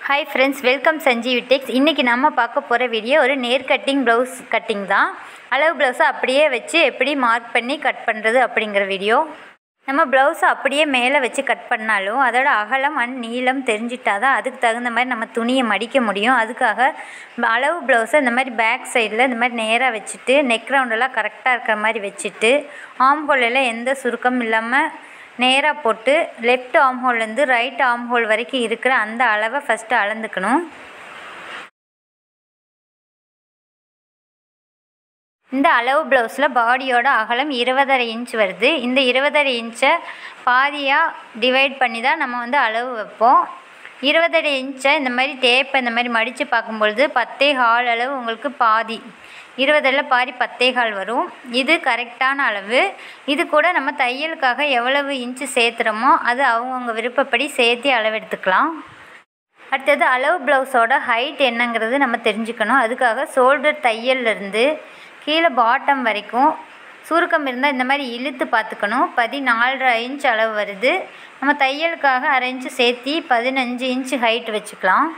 hi friends welcome Sanjeevi techs இன்றைக்கி நம்ம பார்க்க போகிற வீடியோ ஒரு நேர் கட்டிங் ப்ளவுஸ் கட்டிங் தான் அளவு ப்ளவுஸை அப்படியே வச்சு எப்படி மார்க் பண்ணி கட் பண்ணுறது அப்படிங்கிற வீடியோ நம்ம ப்ளவுஸை அப்படியே மேலே வச்சு கட் பண்ணாலும் அதோட அகலம் அண்ட் நீளம் தெரிஞ்சிட்டா தான் அதுக்கு தகுந்த மாதிரி நம்ம துணியை மடிக்க முடியும் அதுக்காக அளவு ப்ளவுஸை இந்த மாதிரி பேக் சைடில் இந்த மாதிரி நேராக வச்சுட்டு நெக் ரவுண்டெல்லாம் கரெக்டாக இருக்கிற மாதிரி வச்சுட்டு ஆம்போலெல்லாம் எந்த சுருக்கம் இல்லாமல் நேராக போட்டு லெஃப்ட் ஆம் ஹோல்லேருந்து ரைட் ஆம் ஹோல் வரைக்கும் இருக்கிற அந்த அளவை ஃபஸ்ட்டு அளந்துக்கணும் இந்த அளவு ப்ளவுஸில் பாடியோட அகலம் இருபதரை இன்ச் வருது இந்த இருபதரை இன்ச்சை பாதியாக டிவைட் பண்ணி தான் நம்ம வந்து அளவு வைப்போம் இருபதரை இன்ச்சை இந்த மாதிரி டேப்பை இந்த மாதிரி மடித்து பார்க்கும்பொழுது பத்தே ஹால் அளவு உங்களுக்கு பாதி இருபதில் பாதி பத்தே கால் வரும் இது கரெக்டான அளவு இது கூட நம்ம தையலுக்காக எவ்வளவு இன்ச்சு சேர்த்துறோமோ அது அவங்கவுங்க விருப்பப்படி சேர்த்து அளவெடுத்துக்கலாம் அடுத்தது அளவு ப்ளவுஸோட ஹைட் என்னங்கிறது நம்ம தெரிஞ்சுக்கணும் அதுக்காக ஷோல்டர் தையல்லேருந்து கீழே பாட்டம் வரைக்கும் சுருக்கம் இருந்தால் இந்த மாதிரி இழுத்து பார்த்துக்கணும் பதினாலரை இன்ச் அளவு வருது நம்ம தையலுக்காக அரை இன்ச்சு சேர்த்தி பதினஞ்சு இன்ச்சு ஹைட் வச்சுக்கலாம்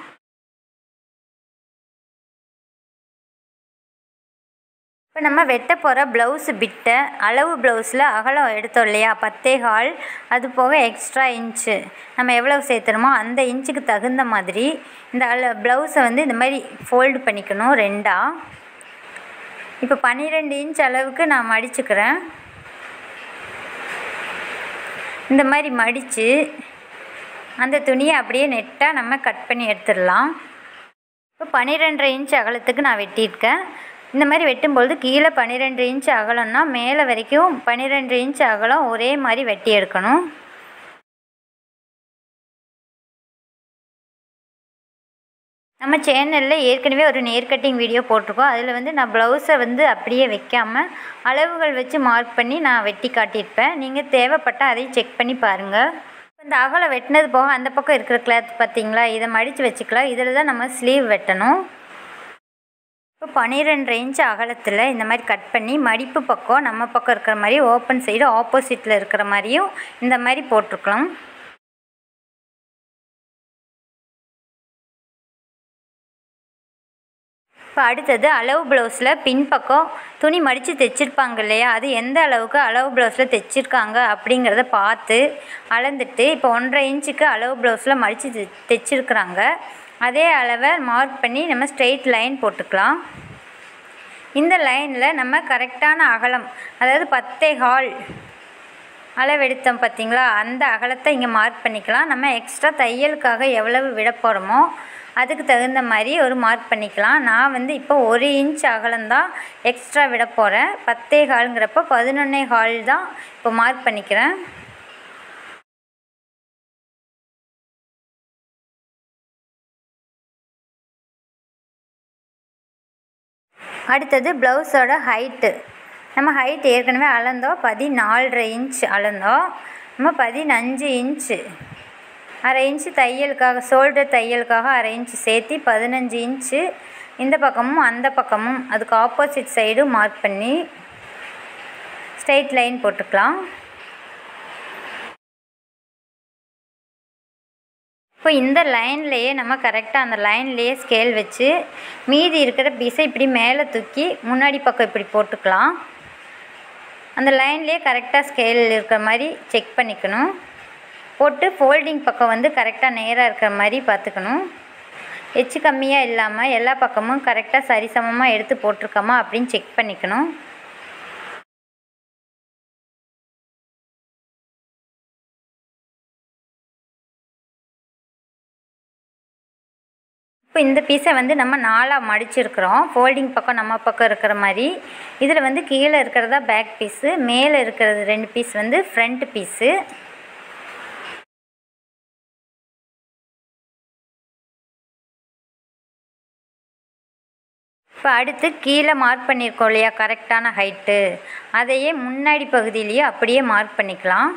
இப்போ நம்ம வெட்ட போகிற ப்ளவுஸு பிட்டை அளவு ப்ளவுஸில் அகலம் எடுத்தோம் இல்லையா பத்தே கால் அது போக எக்ஸ்ட்ரா இன்ச்சு நம்ம எவ்வளோ சேர்த்துறோமோ அந்த இன்ச்சுக்கு தகுந்த மாதிரி இந்த அள ப்ளவுஸை வந்து இந்த மாதிரி ஃபோல்டு பண்ணிக்கணும் ரெண்டாக இப்போ பன்னிரெண்டு இன்ச் அளவுக்கு நான் மடிச்சுக்கிறேன் இந்த மாதிரி மடித்து அந்த துணியை அப்படியே நெட்டாக நம்ம கட் பண்ணி எடுத்துடலாம் இப்போ பன்னிரெண்டரை இன்ச் அகலத்துக்கு நான் வெட்டியிருக்கேன் இந்த மாதிரி வெட்டும்பொழுது கீழே பன்னிரெண்டு இன்ச் அகலம்னா மேலே வரைக்கும் பன்னிரெண்டு இன்ச் அகலம் ஒரே மாதிரி வெட்டி எடுக்கணும் நம்ம சேனலில் ஏற்கனவே ஒரு நேர் கட்டிங் வீடியோ போட்டிருக்கோம் அதில் வந்து நான் ப்ளவுஸை வந்து அப்படியே வைக்காமல் அளவுகள் வச்சு மார்க் பண்ணி நான் வெட்டி காட்டியிருப்பேன் நீங்கள் தேவைப்பட்டால் அதையும் செக் பண்ணி பாருங்கள் இந்த அகலம் வெட்டினது போக அந்த பக்கம் இருக்கிற கிளாத் பார்த்தீங்களா இதை மடித்து வச்சுக்கலாம் இதில் தான் நம்ம ஸ்லீவ் வெட்டணும் இப்போ பன்னிரெண்டு இன்ச் அகலத்தில் இந்த மாதிரி கட் பண்ணி மடிப்பு பக்கம் நம்ம பக்கம் இருக்கிற மாதிரி ஓப்பன் சைடு ஆப்போசிட்டில் இருக்கிற மாதிரியும் இந்த மாதிரி போட்டிருக்கலாம் இப்போ அடுத்தது அளவு ப்ளவுஸில் பின்பக்கம் துணி மடித்து தைச்சிருப்பாங்க இல்லையா அது எந்த அளவுக்கு அளவு ப்ளவுஸில் தைச்சிருக்காங்க அப்படிங்கிறத பார்த்து அளந்துட்டு இப்போ ஒன்றரை இன்ச்சுக்கு அளவு ப்ளவுஸில் மடித்து தை தைச்சிருக்கிறாங்க அதே அளவை மார்க் பண்ணி நம்ம ஸ்ட்ரெயிட் லைன் போட்டுக்கலாம் இந்த லைனில் நம்ம கரெக்டான அகலம் அதாவது பத்தே ஹால் அளவெடுத்தோம் பார்த்திங்களா அந்த அகலத்தை இங்கே மார்க் பண்ணிக்கலாம் நம்ம எக்ஸ்ட்ரா தையலுக்காக எவ்வளவு விட போகிறோமோ அதுக்கு தகுந்த மாதிரி ஒரு மார்க் பண்ணிக்கலாம் நான் வந்து இப்போ ஒரு இன்ச் அகலம்தான் எக்ஸ்ட்ரா விட போகிறேன் பத்தே ஹாலுங்கிறப்ப பதினொன்னே ஹால் தான் இப்போ மார்க் பண்ணிக்கிறேன் அடுத்தது ப்ளவுஸோட ஹைட்டு நம்ம ஹைட் ஏற்கனவே அளந்தோம் பதினாலரை இன்ச் அளந்தோம் நம்ம பதினஞ்சு இன்ச்சு அரை இன்ச்சு தையலுக்காக ஷோல்டர் தையலுக்காக அரை இன்ச்சு சேர்த்தி பதினஞ்சு இன்ச்சு இந்த பக்கமும் அந்த பக்கமும் அதுக்கு ஆப்போசிட் சைடும் மார்க் பண்ணி ஸ்ட்ரெயிட் லைன் போட்டுக்கலாம் இப்போ இந்த லைன்லேயே நம்ம கரெக்டாக அந்த லைன்லேயே ஸ்கேல் வச்சு மீதி இருக்கிற பீஸை இப்படி மேலே தூக்கி முன்னாடி பக்கம் இப்படி போட்டுக்கலாம் அந்த லைன்லேயே கரெக்டாக ஸ்கேல் இருக்கிற மாதிரி செக் பண்ணிக்கணும் போட்டு ஃபோல்டிங் பக்கம் வந்து கரெக்டாக நேராக இருக்கிற மாதிரி பார்த்துக்கணும் எச்சு கம்மியாக இல்லாமல் எல்லா பக்கமும் கரெக்டாக சரிசமமாக எடுத்து போட்டிருக்கோமா அப்படின்னு செக் பண்ணிக்கணும் இப்போ இந்த பீஸை வந்து நம்ம நாலாக மடிச்சிருக்கிறோம் ஃபோல்டிங் பக்கம் நம்ம பக்கம் இருக்கிற மாதிரி இதில் வந்து கீழே இருக்கிறதா பேக் பீஸு மேலே இருக்கிறது ரெண்டு பீஸ் வந்து ஃப்ரண்ட் பீஸு இப்போ அடுத்து கீழே மார்க் பண்ணியிருக்கோம் இல்லையா கரெக்டான ஹைட்டு அதையே முன்னாடி பகுதியிலேயே அப்படியே மார்க் பண்ணிக்கலாம்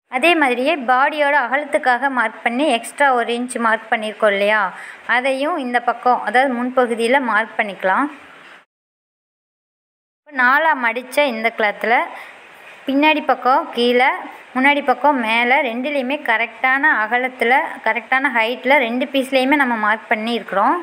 அதே மாதிரியே பாடியோட அகலத்துக்காக மார்க் பண்ணி எக்ஸ்ட்ரா ஒரு இன்ச் மார்க் பண்ணியிருக்கோம் இல்லையா அதையும் இந்த பக்கம் அதாவது முன்பகுதியில் மார்க் பண்ணிக்கலாம் இப்போ நாலாக மடித்த இந்த கிளாத்தில் பின்னாடி பக்கம் கீழே முன்னாடி பக்கம் மேலே ரெண்டுலேயுமே கரெக்டான அகலத்தில் கரெக்டான ஹைட்டில் ரெண்டு பீஸ்லேயுமே நம்ம மார்க் பண்ணி இருக்கிறோம்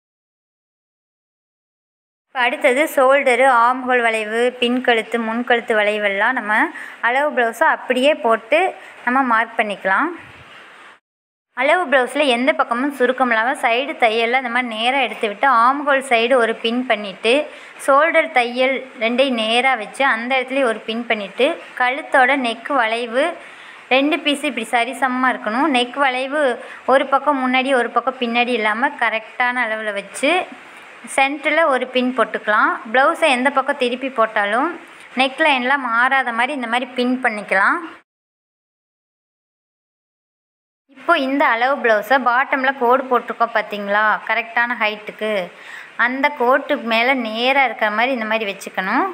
இப்போ அடுத்தது ஷோல்டரு ஆம்ஹோல் வளைவு பின்கழுத்து முன்கழுத்து வளைவெல்லாம் நம்ம அளவு ப்ளவுஸை அப்படியே போட்டு நம்ம மார்க் பண்ணிக்கலாம் அளவு ப்ளவுஸில் எந்த பக்கமும் சுருக்கம் இல்லாமல் சைடு தையலில் இந்த மாதிரி நேராக எடுத்து விட்டு ஆம்ஹோல் சைடு ஒரு பின் பண்ணிவிட்டு ஷோல்டர் தையல் ரெண்டையும் நேராக வச்சு அந்த இடத்துலையும் ஒரு பின் பண்ணிவிட்டு கழுத்தோட நெக் வளைவு ரெண்டு பீஸு இப்படி சரிசமமாக இருக்கணும் நெக் வளைவு ஒரு பக்கம் முன்னாடி ஒரு பக்கம் பின்னாடி இல்லாமல் கரெக்டான அளவில் வச்சு சென்டரில் ஒரு பின் போட்டுக்கலாம் ப்ளவுஸை எந்த பக்கம் திருப்பி போட்டாலும் நெக் லைன்லாம் மாறாத மாதிரி இந்த மாதிரி பின் பண்ணிக்கலாம் இப்போ இந்த அளவு ப்ளவுஸை பாட்டமில் கோடு போட்டிருக்கோம் பார்த்தீங்களா கரெக்டான ஹைட்டுக்கு அந்த கோட்டுக்கு மேலே நேராக இருக்கிற மாதிரி இந்த மாதிரி வச்சுக்கணும்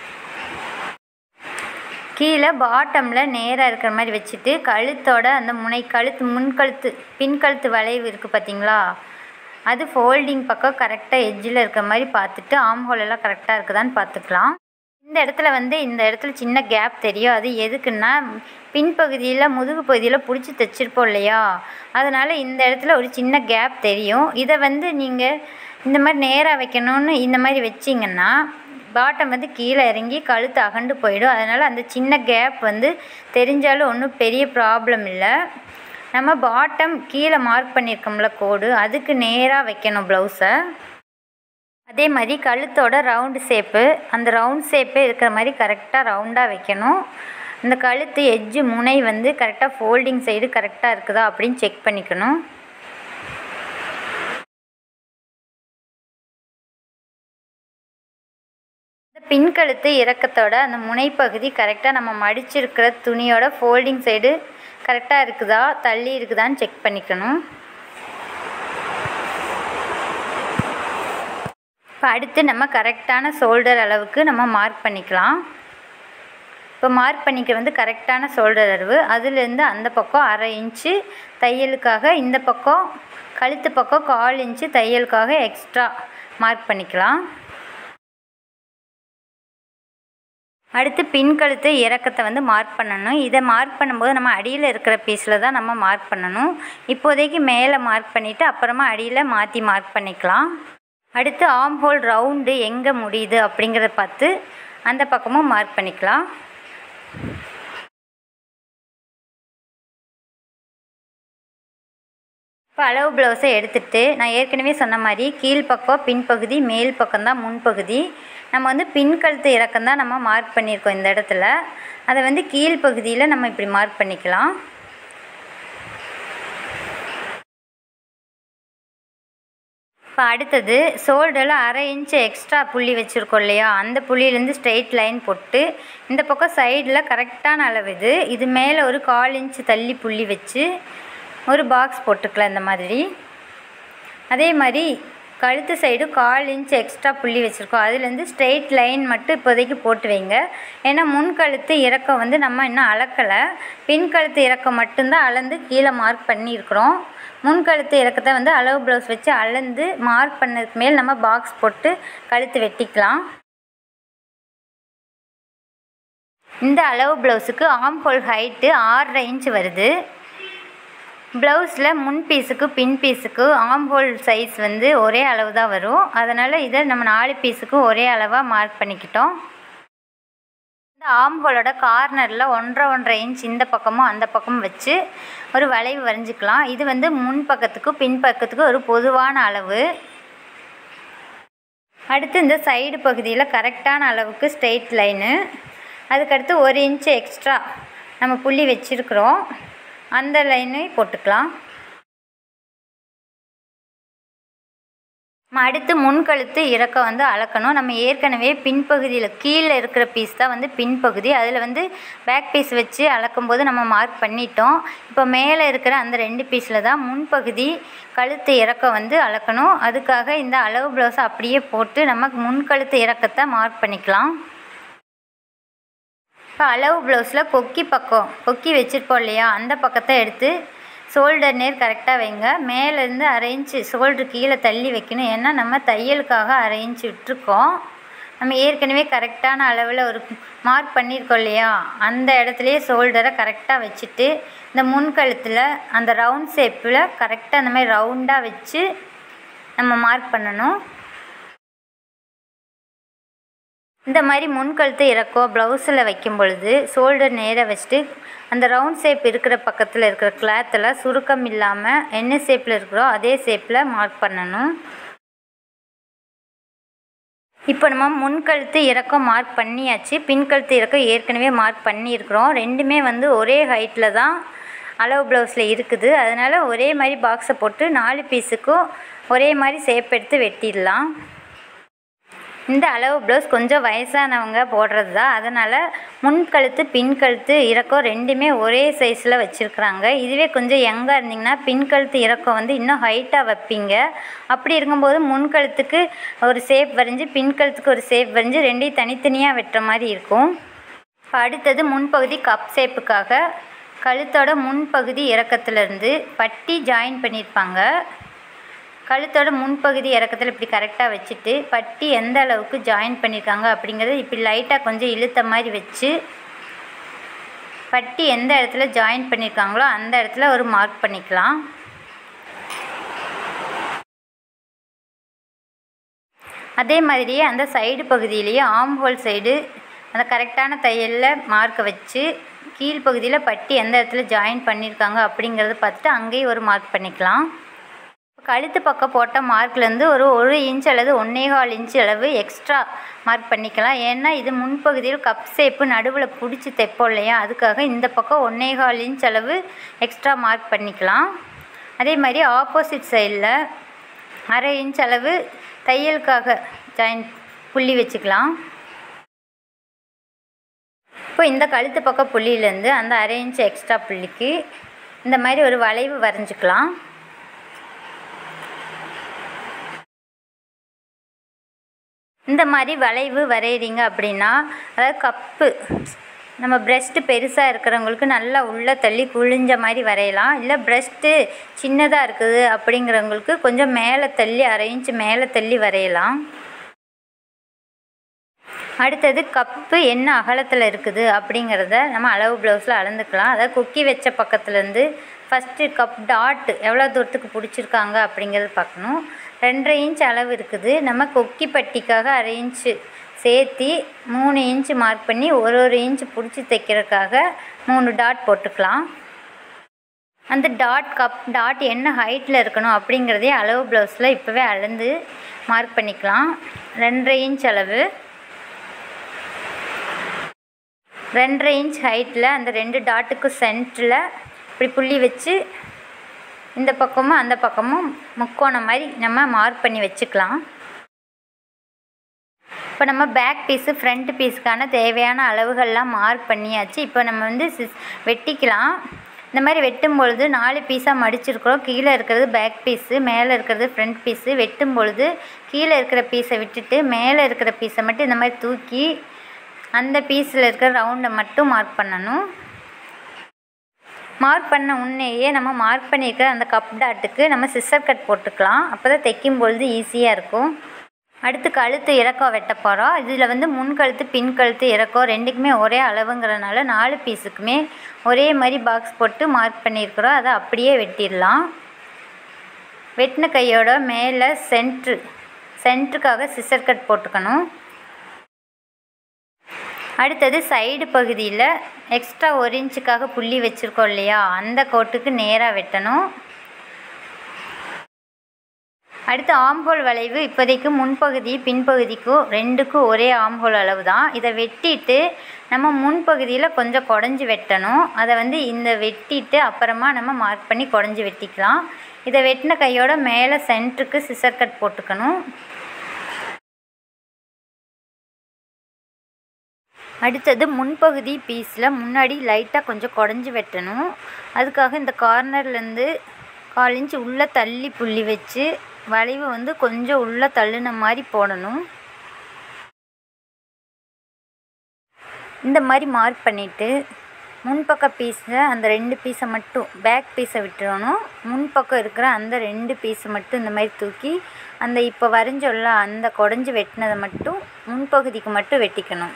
கீழே பாட்டமில் நேராக இருக்கிற மாதிரி வச்சுட்டு கழுத்தோட அந்த முனை கழுத்து முன்கழுத்து பின்கழுத்து வளைவு இருக்குது பார்த்தீங்களா அது ஃபோல்டிங் பக்கம் கரெக்டாக எட்ஜில் இருக்கிற மாதிரி பார்த்துட்டு ஆம்ஹோல் எல்லாம் கரெக்டாக இருக்குதான்னு பார்த்துக்கலாம் இந்த இடத்துல வந்து இந்த இடத்துல சின்ன கேப் தெரியும் அது எதுக்குன்னா பின்பகுதியில் முதுகு பகுதியில் பிடிச்சி தைச்சிருப்போம் இல்லையா அதனால் இந்த இடத்துல ஒரு சின்ன கேப் தெரியும் இதை வந்து நீங்கள் இந்த மாதிரி நேராக வைக்கணும்னு இந்த மாதிரி வச்சிங்கன்னா பாட்டம் வந்து கீழே இறங்கி கழுத்து அகண்டு போயிடும் அதனால் அந்த சின்ன கேப் வந்து தெரிஞ்சாலும் ஒன்றும் பெரிய ப்ராப்ளம் இல்லை நம்ம பாட்டம் கீழே மார்க் பண்ணியிருக்கோம்ல கோடு அதுக்கு நேராக வைக்கணும் ப்ளவுஸை அதே மாதிரி கழுத்தோட ரவுண்டு ஷேப்பு அந்த ரவுண்ட் ஷேப்பே இருக்கிற மாதிரி கரெக்டாக ரவுண்டாக வைக்கணும் இந்த கழுத்து எட்ஜு முனை வந்து கரெக்டாக ஃபோல்டிங் சைடு கரெக்டாக இருக்குதா அப்படின்னு செக் பண்ணிக்கணும் இந்த பின்கழுத்து இறக்கத்தோட அந்த முனைப்பகுதி கரெக்டாக நம்ம மடிச்சிருக்கிற துணியோட ஃபோல்டிங் சைடு கரெக்டாக இருக்குதா தள்ளி இருக்குதான்னு செக் பண்ணிக்கணும் இப்போ அடுத்து நம்ம கரெக்டான ஷோல்டர் அளவுக்கு நம்ம மார்க் பண்ணிக்கலாம் இப்போ மார்க் பண்ணிக்க வந்து கரெக்டான ஷோல்டர் அளவு அதுலேருந்து அந்த பக்கம் அரை இன்ச்சு தையலுக்காக இந்த பக்கம் கழுத்து பக்கம் கால் இன்ச்சு தையலுக்காக எக்ஸ்ட்ரா மார்க் பண்ணிக்கலாம் அடுத்து பின்கழுத்து இறக்கத்தை வந்து மார்க் பண்ணணும் இதை மார்க் பண்ணும்போது நம்ம அடியில் இருக்கிற பீஸில் தான் நம்ம மார்க் பண்ணணும் இப்போதைக்கு மேலே மார்க் பண்ணிவிட்டு அப்புறமா அடியில் மாற்றி மார்க் பண்ணிக்கலாம் அடுத்து ஆம் ஹோல் ரவுண்டு எங்கே முடியுது அப்படிங்கிறத பார்த்து அந்த பக்கமும் மார்க் பண்ணிக்கலாம் இப்போ அளவு ப்ளவுஸை எடுத்துகிட்டு நான் ஏற்கனவே சொன்ன மாதிரி கீழ்ப்பக்கம் பின்பகுதி மேல் பக்கம்தான் முன்பகுதி நம்ம வந்து பின்கழுத்து இறக்கம் தான் நம்ம மார்க் பண்ணியிருக்கோம் இந்த இடத்துல அதை வந்து கீழ்ப்பகுதியில் நம்ம இப்படி மார்க் பண்ணிக்கலாம் இப்போ அடுத்தது ஷோல்டரில் அரை இன்ச்சு எக்ஸ்ட்ரா புள்ளி வச்சுருக்கோம் இல்லையா அந்த புள்ளியிலேருந்து ஸ்ட்ரெயிட் லைன் போட்டு இந்த பக்கம் சைடில் கரெக்டான அளவு இது இது மேலே ஒரு கால் இன்ச்சு தள்ளி புள்ளி வச்சு ஒரு பாக்ஸ் போட்டுக்கலாம் இந்த மாதிரி அதே மாதிரி கழுத்து சைடு கால் இன்ச் எக்ஸ்ட்ரா புள்ளி வச்சுருக்கோம் அதுலேருந்து ஸ்ட்ரெயிட் லைன் மட்டும் இப்போதைக்கு போட்டு வைங்க ஏன்னா முன் கழுத்து இறக்கம் வந்து நம்ம இன்னும் அளக்கலை பின் கழுத்து இறக்கம் மட்டும்தான் அளந்து கீழே மார்க் பண்ணியிருக்கிறோம் முன் கழுத்து இறக்கத்தை வந்து அளவு ப்ளவுஸ் வச்சு அளந்து மார்க் பண்ணதுக்கு மேல் நம்ம பாக்ஸ் போட்டு கழுத்து வெட்டிக்கலாம் இந்த அளவு ப்ளவுஸுக்கு ஆம் ஹோல் ஹைட்டு ஆறரை இன்ச் வருது ப்ளவுஸில் முன் பீஸுக்கு பின் பீஸுக்கு ஆம் ஹோல் சைஸ் வந்து ஒரே அளவு தான் வரும் அதனால் இதை நம்ம நாலு பீஸுக்கு ஒரே அளவாக மார்க் பண்ணிக்கிட்டோம் இந்த ஆம் ஹோலோட கார்னரில் ஒன்றரை ஒன்றரை இன்ச் இந்த பக்கமும் அந்த பக்கமும் வச்சு ஒரு வளைவு வரைஞ்சிக்கலாம் இது வந்து முன் பக்கத்துக்கும் பின் பக்கத்துக்கும் ஒரு பொதுவான அளவு அடுத்து இந்த சைடு பகுதியில் கரெக்டான அளவுக்கு ஸ்ட்ரெயிட் லைனு அதுக்கடுத்து ஒரு இன்ச்சு எக்ஸ்ட்ரா நம்ம புள்ளி வச்சுருக்குறோம் அந்த லைனை போட்டுக்கலாம் நம்ம அடுத்து முன்கழுத்து இறக்கம் வந்து அளக்கணும் நம்ம ஏற்கனவே பின்பகுதியில் கீழே இருக்கிற பீஸ் தான் வந்து பின்பகுதி அதில் வந்து பேக் பீஸ் வச்சு அளக்கும்போது நம்ம மார்க் பண்ணிட்டோம் இப்போ மேலே இருக்கிற அந்த ரெண்டு பீஸில் தான் முன்பகுதி கழுத்து இறக்கம் வந்து அளக்கணும் அதுக்காக இந்த அளவு ப்ளவுஸை அப்படியே போட்டு நம்ம முன்கழுத்து இறக்கத்தை மார்க் பண்ணிக்கலாம் இப்போ அளவு ப்ளவுஸில் கொக்கி பக்கம் கொக்கி வச்சுருப்போம் இல்லையா அந்த பக்கத்தை எடுத்து ஷோல்டர் நேர் கரெக்டாக வைங்க மேலேருந்து அரை இன்ச்சு ஷோல்டர் கீழே தள்ளி வைக்கணும் ஏன்னா நம்ம தையலுக்காக அரை இன்ச்சு விட்டுருக்கோம் நம்ம ஏற்கனவே கரெக்டான அளவில் ஒரு மார்க் பண்ணியிருக்கோம் இல்லையா அந்த இடத்துலையே ஷோல்டரை கரெக்டாக வச்சுட்டு இந்த முன்கழுத்தில் அந்த ரவுண்ட் ஷேப்பில் கரெக்டாக அந்த மாதிரி ரவுண்டாக வச்சு நம்ம மார்க் பண்ணணும் இந்த மாதிரி முன்கழுத்து இறக்கம் ப்ளவுஸில் வைக்கும் பொழுது ஷோல்டர் நேராக வச்சுட்டு அந்த ரவுண்ட் ஷேப் இருக்கிற பக்கத்தில் இருக்கிற கிளாத்தில் சுருக்கம் இல்லாமல் என்ன ஷேப்பில் இருக்கிறோ அதே ஷேப்பில் மார்க் பண்ணணும் இப்போ நம்ம முன்கழுத்து இறக்கம் மார்க் பண்ணியாச்சு பின்கழுத்து இறக்கம் ஏற்கனவே மார்க் பண்ணியிருக்கிறோம் ரெண்டுமே வந்து ஒரே ஹைட்டில் தான் அளவு ப்ளவுஸில் இருக்குது அதனால் ஒரே மாதிரி பாக்ஸை போட்டு நாலு பீஸுக்கும் ஒரே மாதிரி ஷேப் எடுத்து வெட்டிடலாம் இந்த அளவு ப்ளவுஸ் கொஞ்சம் வயசானவங்க போடுறது தான் அதனால் முன்கழுத்து பின்கழுத்து இறக்கம் ரெண்டுமே ஒரே சைஸில் வச்சுருக்குறாங்க இதுவே கொஞ்சம் யங்காக இருந்திங்கன்னா பின்கழுத்து இறக்கம் வந்து இன்னும் ஹைட்டாக வைப்பீங்க அப்படி இருக்கும்போது முன்கழுத்துக்கு ஒரு ஷேப் வரைஞ்சி பின்கழுத்துக்கு ஒரு ஷேப் வரைஞ்சி ரெண்டையும் தனித்தனியாக வெட்டுற மாதிரி இருக்கும் இப்போ அடுத்தது முன்பகுதி கப் ஷேப்புக்காக கழுத்தோட முன்பகுதி இறக்கத்துலேருந்து பட்டி ஜாயின் பண்ணியிருப்பாங்க கழுத்தோட முன்பகுதி இறக்கத்தில் இப்படி கரெக்டாக வச்சுட்டு பட்டி எந்த அளவுக்கு ஜாயின் பண்ணியிருக்காங்க அப்படிங்கிறத இப்படி லைட்டாக கொஞ்சம் இழுத்த மாதிரி வச்சு பட்டி எந்த இடத்துல ஜாயின் பண்ணியிருக்காங்களோ அந்த இடத்துல ஒரு மார்க் பண்ணிக்கலாம் அதே மாதிரியே அந்த சைடு பகுதியிலேயே ஆம் ஹோல் சைடு அந்த கரெக்டான தையலில் மார்க்கை வச்சு கீழ்ப்பகுதியில் பட்டி எந்த இடத்துல ஜாயின் பண்ணியிருக்காங்க அப்படிங்கிறத பார்த்துட்டு அங்கேயும் ஒரு மார்க் பண்ணிக்கலாம் கழுத்து பக்கம் போட்ட மார்க்லேருந்து ஒரு ஒரு இன்ச் அல்லது ஒன்றே கால் இன்ச் அளவு எக்ஸ்ட்ரா மார்க் பண்ணிக்கலாம் ஏன்னா இது முன்பகுதியில் கப் ஷேப்பு நடுவில் பிடிச்சி தைப்போம் இல்லையா அதுக்காக இந்த பக்கம் ஒன்றே கால் இன்ச் அளவு எக்ஸ்ட்ரா மார்க் பண்ணிக்கலாம் அதே மாதிரி ஆப்போசிட் சைடில் அரை இன்ச் அளவு தையலுக்காக ஜாயின் புள்ளி வச்சுக்கலாம் இப்போ இந்த கழுத்து பக்கம் புள்ளியிலேருந்து அந்த அரை இன்ச் எக்ஸ்ட்ரா புள்ளிக்கு இந்த மாதிரி ஒரு வளைவு வரைஞ்சிக்கலாம் இந்த மாதிரி வளைவு வரைகிறீங்க அப்படின்னா அதாவது கப்பு நம்ம பிரஸ்ட்டு பெருசாக இருக்கிறவங்களுக்கு நல்லா உள்ளே தள்ளி குழிஞ்ச மாதிரி வரையலாம் இல்லை பிரஸ்ட்டு சின்னதாக இருக்குது அப்படிங்கிறவங்களுக்கு கொஞ்சம் மேலே தள்ளி அரை இன்ச்சு மேலே தள்ளி வரையலாம் அடுத்தது கப்பு என்ன அகலத்தில் இருக்குது அப்படிங்கிறத நம்ம அளவு ப்ளவுஸில் அளந்துக்கலாம் அதாவது கொக்கி வச்ச பக்கத்துலேருந்து ஃபஸ்ட்டு கப் டாட் எவ்வளோ தூரத்துக்கு பிடிச்சிருக்காங்க அப்படிங்கிறது பார்க்கணும் ரெண்டரை இன்ச் அளவு இருக்குது நம்ம கொக்கி பட்டிக்காக அரை இன்ச்சு சேர்த்தி மூணு இன்ச்சு மார்க் பண்ணி ஒரு ஒரு இன்ச்சு பிடிச்சி தைக்கிறதுக்காக மூணு டாட் போட்டுக்கலாம் அந்த டாட் கப் டாட் என்ன ஹைட்டில் இருக்கணும் அப்படிங்கிறதே அளவு ப்ளவுஸில் இப்போவே அளந்து மார்க் பண்ணிக்கலாம் ரெண்டரை இன்ச் அளவு ரெண்டரை இன்ச் ஹைட்டில் அந்த ரெண்டு டாட்டுக்கு சென்டரில் இப்படி புள்ளி வச்சு இந்த பக்கமும் அந்த பக்கமும் முக்கோணம் மாதிரி நம்ம மார்க் பண்ணி வச்சுக்கலாம் இப்போ நம்ம பேக் பீஸு ஃப்ரண்ட் பீஸுக்கான தேவையான அளவுகள்லாம் மார்க் பண்ணியாச்சு இப்போ நம்ம வந்து சிஸ் வெட்டிக்கலாம் இந்த மாதிரி வெட்டும் பொழுது நாலு பீஸாக மடிச்சிருக்கிறோம் கீழே இருக்கிறது பேக் பீஸு மேலே இருக்கிறது ஃப்ரண்ட் பீஸு வெட்டும் பொழுது கீழே இருக்கிற பீஸை விட்டுட்டு மேலே இருக்கிற பீஸை மட்டும் இந்த மாதிரி தூக்கி அந்த பீஸில் இருக்கிற ரவுண்டை மட்டும் மார்க் பண்ணணும் மார்க் பண்ண உன்னையே நம்ம மார்க் பண்ணியிருக்கிற அந்த கப் டாட்டுக்கு நம்ம சிஸ்ஸர் கட் போட்டுக்கலாம் அப்போ தான் தைக்கும் பொழுது ஈஸியாக இருக்கும் அடுத்து கழுத்து இறக்கம் வெட்ட போகிறோம் இதில் வந்து முன் கழுத்து பின் கழுத்து இறக்கம் ரெண்டுக்குமே ஒரே அளவுங்கிறனால நாலு பீஸுக்குமே ஒரே மாதிரி பாக்ஸ் போட்டு மார்க் பண்ணியிருக்கிறோம் அதை அப்படியே வெட்டிடலாம் வெட்டின கையோட மேலே சென்ட்ரு சென்ட்ருக்காக சிஸ்ஸர் கட் போட்டுக்கணும் அடுத்தது சைடு பகுதியில் எக்ஸ்ட்ரா ஒரு இன்ச்சுக்காக புள்ளி வச்சுருக்கோம் இல்லையா அந்த கோட்டுக்கு நேராக வெட்டணும் அடுத்து ஆம்ஹோல் வளைவு இப்போதைக்கு முன்பகுதி பின்பகுதிக்கும் ரெண்டுக்கும் ஒரே ஆம்ஹோல் அளவு தான் இதை வெட்டிட்டு நம்ம முன்பகுதியில் கொஞ்சம் குடஞ்சி வெட்டணும் அதை வந்து இந்த வெட்டிட்டு அப்புறமா நம்ம மார்க் பண்ணி குடஞ்சி வெட்டிக்கலாம் இதை வெட்டின கையோட மேலே சென்டருக்கு சிசர் கட் போட்டுக்கணும் அடுத்தது முன்பகுதி பீஸில் முன்னாடி லைட்டாக கொஞ்சம் குடஞ்சி வெட்டணும் அதுக்காக இந்த கார்னர்லேருந்து கால் இன்ச் உள்ளே தள்ளி புள்ளி வச்சு வளைவு வந்து கொஞ்சம் உள்ளே தள்ளுன மாதிரி போடணும் இந்த மாதிரி மார்க் பண்ணிவிட்டு முன்பக்க பீஸை அந்த ரெண்டு பீஸை மட்டும் பேக் பீஸை விட்டுறணும் முன்பக்கம் இருக்கிற அந்த ரெண்டு பீஸை மட்டும் இந்த மாதிரி தூக்கி அந்த இப்போ வரைஞ்சோல்ல அந்த குடஞ்சி வெட்டினதை மட்டும் முன்பகுதிக்கு மட்டும் வெட்டிக்கணும்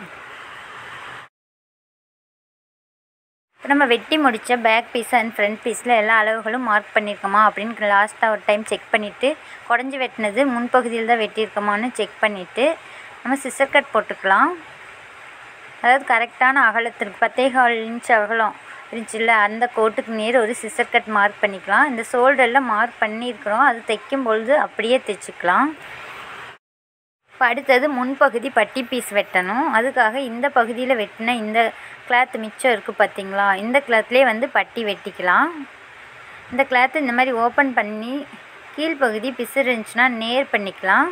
இப்போ நம்ம வெட்டி முடித்த பேக் பீஸ் அண்ட் ஃப்ரண்ட் பீஸில் எல்லா அளவுகளும் மார்க் பண்ணியிருக்கோமா அப்படின்னு லாஸ்ட்டாக ஒரு டைம் செக் பண்ணிவிட்டு குடஞ்சி வெட்டினது முன்பகுதியில் தான் வெட்டியிருக்கோமான்னு செக் பண்ணிவிட்டு நம்ம சிசர் கட் போட்டுக்கலாம் அதாவது கரெக்டான அகலத்திற்கு பத்தே கால் இன்ச் அகலம் இருந்துச்சுல்ல அந்த கோட்டுக்கு நேர் ஒரு சிசர் கட் மார்க் பண்ணிக்கலாம் இந்த ஷோல்டரில் மார்க் பண்ணியிருக்கிறோம் அது தைக்கும் பொழுது அப்படியே தைச்சிக்கலாம் இப்போ அடுத்தது முன்பகுதி பட்டி பீஸ் வெட்டணும் அதுக்காக இந்த பகுதியில் வெட்டின இந்த கிளாத் மிச்சம் இருக்குது பார்த்தீங்களா இந்த கிளாத்லேயே வந்து பட்டி வெட்டிக்கலாம் இந்த கிளாத்து இந்த மாதிரி ஓப்பன் பண்ணி கீழ்ப்பகுதி பிசு இருந்துச்சுன்னா நேர் பண்ணிக்கலாம்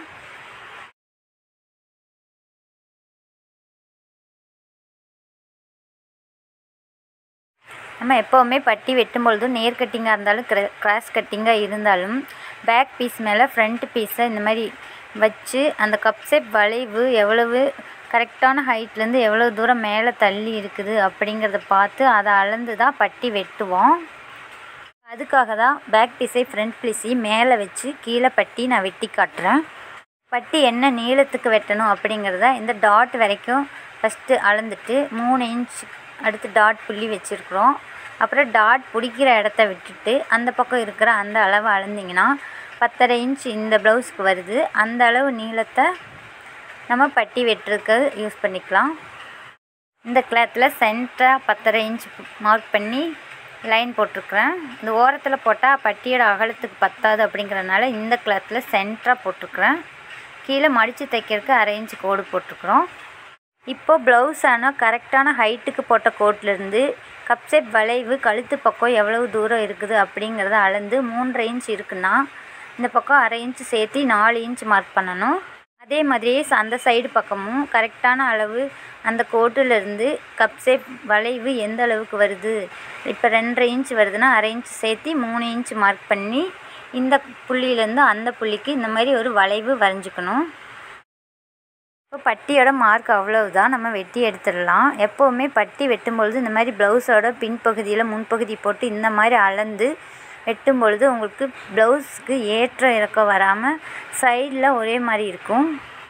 நம்ம எப்போவுமே பட்டி வெட்டும் பொழுதும் நேர் கட்டிங்காக இருந்தாலும் கிர கிராஸ் கட்டிங்காக இருந்தாலும் பேக் பீஸ் மேலே ஃப்ரண்ட் பீஸை இந்த மாதிரி வச்சு அந்த கப் ஷேப் வளைவு எவ்வளவு கரெக்டான ஹைட்லேருந்து எவ்வளோ தூரம் மேலே தள்ளி இருக்குது அப்படிங்கிறத பார்த்து அதை அளந்து தான் பட்டி வெட்டுவோம் அதுக்காக தான் பேக் பீஸை ஃப்ரண்ட் பீஸையும் மேலே வச்சு கீழே பட்டி நான் வெட்டி காட்டுறேன் பட்டி என்ன நீளத்துக்கு வெட்டணும் அப்படிங்கிறத இந்த டாட் வரைக்கும் ஃபஸ்ட்டு அளந்துட்டு மூணு இன்ச் அடுத்து டாட் புள்ளி வச்சுருக்குறோம் அப்புறம் டாட் பிடிக்கிற இடத்த விட்டுட்டு அந்த பக்கம் இருக்கிற அந்த அளவு அளந்திங்கன்னா பத்தரை இன்ச் இந்த ப்ளவுஸ்க்கு வருது அந்த அளவு நீளத்தை நம்ம பட்டி வெட்டுறதுக்கு யூஸ் பண்ணிக்கலாம் இந்த கிளாத்தில் சென்டராக பத்தரை இன்ச் மார்க் பண்ணி லைன் போட்டிருக்கிறேன் இந்த ஓரத்தில் போட்டால் பட்டியோட அகலத்துக்கு பத்தாது அப்படிங்கிறனால இந்த கிளாத்தில் சென்டராக போட்டிருக்கிறேன் கீழே மடித்து தைக்கிறதுக்கு அரை இன்ச் கோடு போட்டிருக்குறோம் இப்போ ப்ளவுஸ் ஆனால் கரெக்டான ஹைட்டுக்கு போட்ட கோட்லேருந்து கப் ஷேப் வளைவு கழுத்து பக்கம் எவ்வளவு தூரம் இருக்குது அப்படிங்கிறத அளந்து மூன்றரை இன்ச் இருக்குன்னா இந்த பக்கம் அரை இன்ச் சேர்த்து நாலு இன்ச் மார்க் பண்ணணும் அதே மாதிரியே அந்த சைடு பக்கமும் கரெக்டான அளவு அந்த கோட்டிலேருந்து கப் ஷேப் வளைவு எந்த அளவுக்கு வருது இப்போ ரெண்டரை இன்ச் வருதுன்னா அரை இன்ச் சேர்த்து மூணு இன்ச் மார்க் பண்ணி இந்த புள்ளியிலேருந்து அந்த புள்ளிக்கு இந்த மாதிரி ஒரு வளைவு வரைஞ்சிக்கணும் இப்போ பட்டியோட மார்க் அவ்வளவுதான் நம்ம வெட்டி எடுத்துடலாம் எப்போவுமே பட்டி வெட்டும்பொழுது இந்த மாதிரி ப்ளவுஸோட பின்பகுதியில் முன்பகுதி போட்டு இந்த மாதிரி அளந்து வெட்டும் பொழுது உங்களுக்கு ப்ளவுஸ்க்கு ஏற்ற இறக்கம் வராமல் சைடில் ஒரே மாதிரி இருக்கும்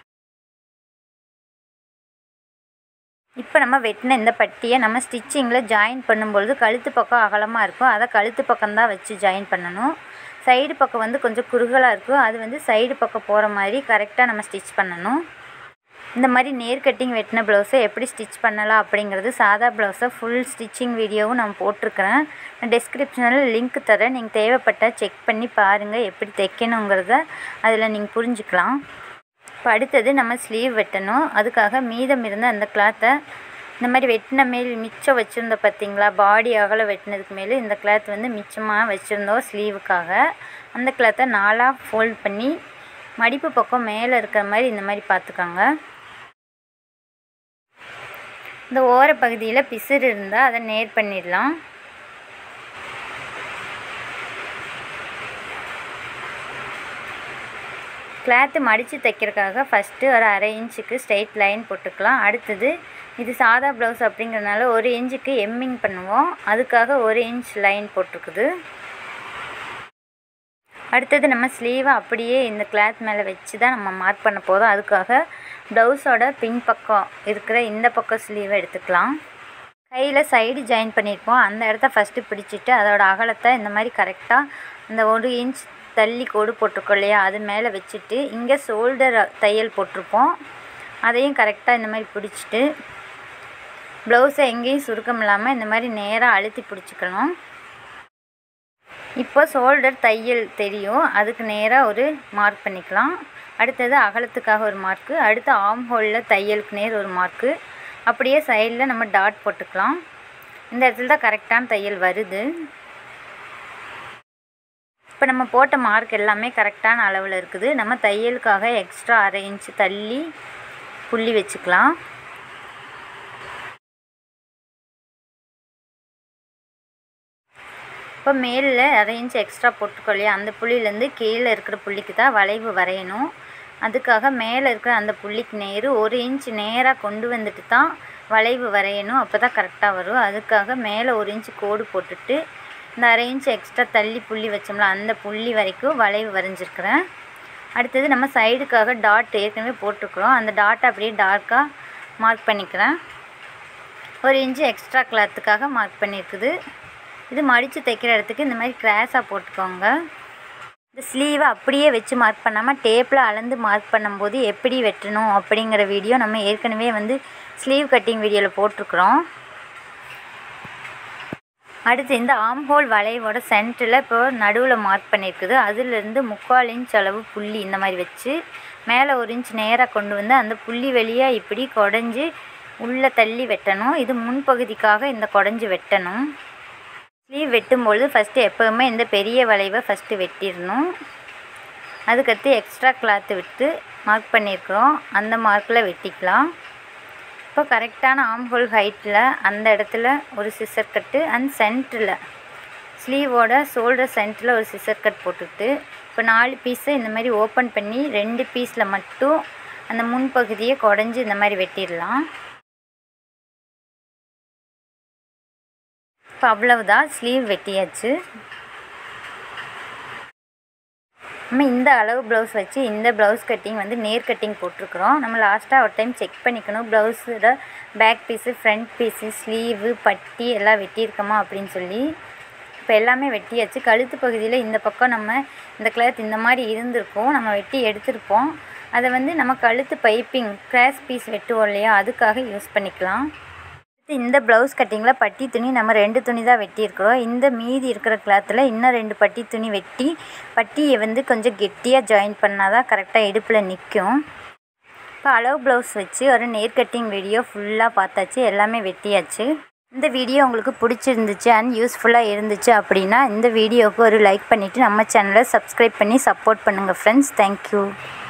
இப்போ நம்ம வெட்டின இந்த பட்டியை நம்ம ஸ்டிச்சிங்கில் ஜாயின் பண்ணும்பொழுது கழுத்து பக்கம் அகலமாக இருக்கும் அதை கழுத்து பக்கம்தான் வச்சு ஜாயின் பண்ணணும் சைடு பக்கம் வந்து கொஞ்சம் குறுகலாக இருக்கும் அது வந்து சைடு பக்கம் போகிற மாதிரி கரெக்டாக நம்ம ஸ்டிச் பண்ணணும் இந்த மாதிரி நேர் கட்டிங் வெட்டின ப்ளவுஸை எப்படி ஸ்டிச் பண்ணலாம் அப்படிங்கிறது சாதா ப்ளவுஸை ஃபுல் ஸ்டிச்சிங் வீடியோவும் நான் போட்டிருக்கிறேன் நான் டெஸ்கிரிப்ஷனில் லிங்க் தரேன் நீங்கள் தேவைப்பட்டால் செக் பண்ணி பாருங்கள் எப்படி தைக்கணுங்கிறத அதில் நீங்கள் புரிஞ்சுக்கலாம் இப்போ அடுத்தது நம்ம ஸ்லீவ் வெட்டணும் அதுக்காக மீதம் இருந்த அந்த கிளாத்தை இந்த மாதிரி வெட்டின மேல் மிச்சம் வச்சுருந்த பார்த்தீங்களா பாடி அகல வெட்டினதுக்கு மேலே இந்த கிளாத் வந்து மிச்சமாக வச்சுருந்தோம் ஸ்லீவுக்காக அந்த கிளாத்தை நாலாக ஃபோல்ட் பண்ணி மடிப்பு பக்கம் மேலே இருக்கிற மாதிரி இந்த மாதிரி பார்த்துக்கோங்க இந்த ஓரப்பகுதியில் பிசுறு இருந்தால் அதை நேர் பண்ணிடலாம் கிளாத்து மடித்து தைக்கிறதுக்காக ஃபஸ்ட்டு ஒரு அரை இன்ச்சுக்கு ஸ்ட்ரெயிட் லைன் போட்டுக்கலாம் அடுத்தது இது சாதா ப்ளவுஸ் அப்படிங்கிறதுனால ஒரு இன்ச்சுக்கு எம்மிங் பண்ணுவோம் அதுக்காக ஒரு இன்ச் லைன் போட்டிருக்குது அடுத்தது நம்ம ஸ்லீவை அப்படியே இந்த கிளாத் மேலே வச்சு தான் நம்ம மார்க் பண்ண போதும் அதுக்காக ப்ளவுஸோட பின் பக்கம் இருக்கிற இந்த பக்கம் ஸ்லீவை எடுத்துக்கலாம் கையில் சைடு ஜாயின் பண்ணியிருப்போம் அந்த இடத்த ஃபஸ்ட்டு பிடிச்சிட்டு அதோட அகலத்தை இந்த மாதிரி கரெக்டாக இந்த ஒரு இன்ச் தள்ளி கோடு போட்டிருக்கோம் இல்லையா அது மேலே வச்சுட்டு இங்கே ஷோல்டர் தையல் போட்டிருப்போம் அதையும் கரெக்டாக இந்த மாதிரி பிடிச்சிட்டு ப்ளவுஸை எங்கேயும் சுருக்கம் இல்லாமல் இந்த மாதிரி நேராக அழுத்தி பிடிச்சிக்கணும் இப்போ ஷோல்டர் தையல் தெரியும் அதுக்கு நேராக ஒரு மார்க் பண்ணிக்கலாம் அடுத்தது அகலத்துக்காக ஒரு மார்க்கு அடுத்து ஆம் ஹோலில் தையலுக்கு நேர் ஒரு மார்க்கு அப்படியே சைடில் நம்ம டாட் போட்டுக்கலாம் இந்த இடத்துல தான் கரெக்டான தையல் வருது இப்போ நம்ம போட்ட மார்க் எல்லாமே கரெக்டான அளவில் இருக்குது நம்ம தையலுக்காக எக்ஸ்ட்ரா அரை இன்ச்சு தள்ளி புள்ளி வச்சுக்கலாம் இப்போ மேலில் அரை இன்ச் எக்ஸ்ட்ரா போட்டுக்கோ இல்லையா அந்த புள்ளியிலேருந்து கீழே இருக்கிற புள்ளிக்கு தான் வளைவு வரையணும் அதுக்காக மேலே இருக்கிற அந்த புள்ளிக்கு நேர் ஒரு இன்ச் நேராக கொண்டு வந்துட்டு தான் வளைவு வரையணும் அப்போ தான் கரெக்டாக வரும் அதுக்காக மேலே ஒரு இன்ச்சு கோடு போட்டுட்டு இந்த அரை இன்ச் எக்ஸ்ட்ரா தள்ளி புள்ளி வச்சோம்ல அந்த புள்ளி வரைக்கும் வளைவு வரைஞ்சிருக்கிறேன் அடுத்தது நம்ம சைடுக்காக டாட் ஏற்கனவே போட்டிருக்கிறோம் அந்த டாட்டை அப்படியே டார்க்காக மார்க் பண்ணிக்கிறேன் ஒரு இன்ச்சு எக்ஸ்ட்ரா கிளாத்துக்காக மார்க் பண்ணியிருக்குது இது மடித்து தைக்கிற இடத்துக்கு இந்த மாதிரி கிராஸாக போட்டுக்கோங்க இந்த ஸ்லீவை அப்படியே வச்சு மார்க் பண்ணாமல் டேப்பில் அளந்து மார்க் பண்ணும்போது எப்படி வெட்டணும் அப்படிங்கிற வீடியோ நம்ம ஏற்கனவே வந்து ஸ்லீவ் கட்டிங் வீடியோவில் போட்டிருக்கிறோம் அடுத்து இந்த ஆம் ஹோல் வளைவோட சென்டரில் இப்போ நடுவில் மார்க் பண்ணியிருக்குது அதுலேருந்து முக்கால் இன்ச் அளவு புள்ளி இந்த மாதிரி வச்சு மேலே ஒரு இன்ச் நேராக கொண்டு வந்து அந்த புள்ளி வெளியாக இப்படி குடஞ்சி உள்ளே தள்ளி வெட்டணும் இது முன்பகுதிக்காக இந்த குடஞ்சி வெட்டணும் ஸ்லீவ் வெட்டும்பொழுது ஃபஸ்ட்டு எப்போவுமே இந்த பெரிய வளைவை ஃபஸ்ட்டு வெட்டிடணும் அதுக்கடுத்து எக்ஸ்ட்ரா கிளாத்து விட்டு மார்க் பண்ணியிருக்கிறோம் அந்த மார்க்கில் வெட்டிக்கலாம் இப்போ கரெக்டான ஆம்ஹோல் ஹைட்டில் அந்த இடத்துல ஒரு சிசர் கட்டு அண்ட் சென்டரில் ஸ்லீவோட ஷோல்டர் சென்டரில் ஒரு சிசர் கட் போட்டுட்டு இப்போ நாலு பீஸை இந்த மாதிரி ஓப்பன் பண்ணி ரெண்டு பீஸில் மட்டும் அந்த முன்பகுதியை குடஞ்சி இந்த மாதிரி வெட்டிடலாம் இப்போ அவ்வளவுதான் ஸ்லீவ் வெட்டியாச்சு நம்ம இந்த அளவு ப்ளவுஸ் வச்சு இந்த ப்ளவுஸ் கட்டிங் வந்து நேர் கட்டிங் போட்டிருக்கிறோம் நம்ம லாஸ்ட்டாக ஒரு டைம் செக் பண்ணிக்கணும் ப்ளவுஸோட back piece front piece sleeve பட்டி எல்லாம் வெட்டியிருக்கோமா அப்படின்னு சொல்லி இப்போ எல்லாமே வெட்டியாச்சு கழுத்து பகுதியில் இந்த பக்கம் நம்ம இந்த கிளாத் இந்த மாதிரி இருந்திருக்கும் நம்ம வெட்டி எடுத்திருப்போம் அதை வந்து நம்ம கழுத்து பைப்பிங் கிராஸ் பீஸ் வெட்டுவோம் இல்லையா அதுக்காக யூஸ் பண்ணிக்கலாம் இந்த ப்ளவுஸ் கட்டிங்கில் பட்டி துணி நம்ம ரெண்டு துணி தான் வெட்டியிருக்கிறோம் இந்த மீதி இருக்கிற கிளாத்தில் இன்னும் ரெண்டு பட்டி துணி வெட்டி பட்டியை வந்து கொஞ்சம் கெட்டியாக ஜாயின் பண்ணால் தான் கரெக்டாக இடுப்பில் நிற்கும் இப்போ அளவு ப்ளவுஸ் வச்சு ஒரு நேர் கட்டிங் வீடியோ ஃபுல்லாக பார்த்தாச்சு எல்லாமே வெட்டியாச்சு இந்த வீடியோ உங்களுக்கு பிடிச்சிருந்துச்சு அண்ட் யூஸ்ஃபுல்லாக இருந்துச்சு அப்படின்னா இந்த வீடியோவுக்கு ஒரு லைக் பண்ணிவிட்டு நம்ம சேனலை சப்ஸ்கிரைப் பண்ணி சப்போர்ட் பண்ணுங்கள் ஃப்ரெண்ட்ஸ் தேங்க்யூ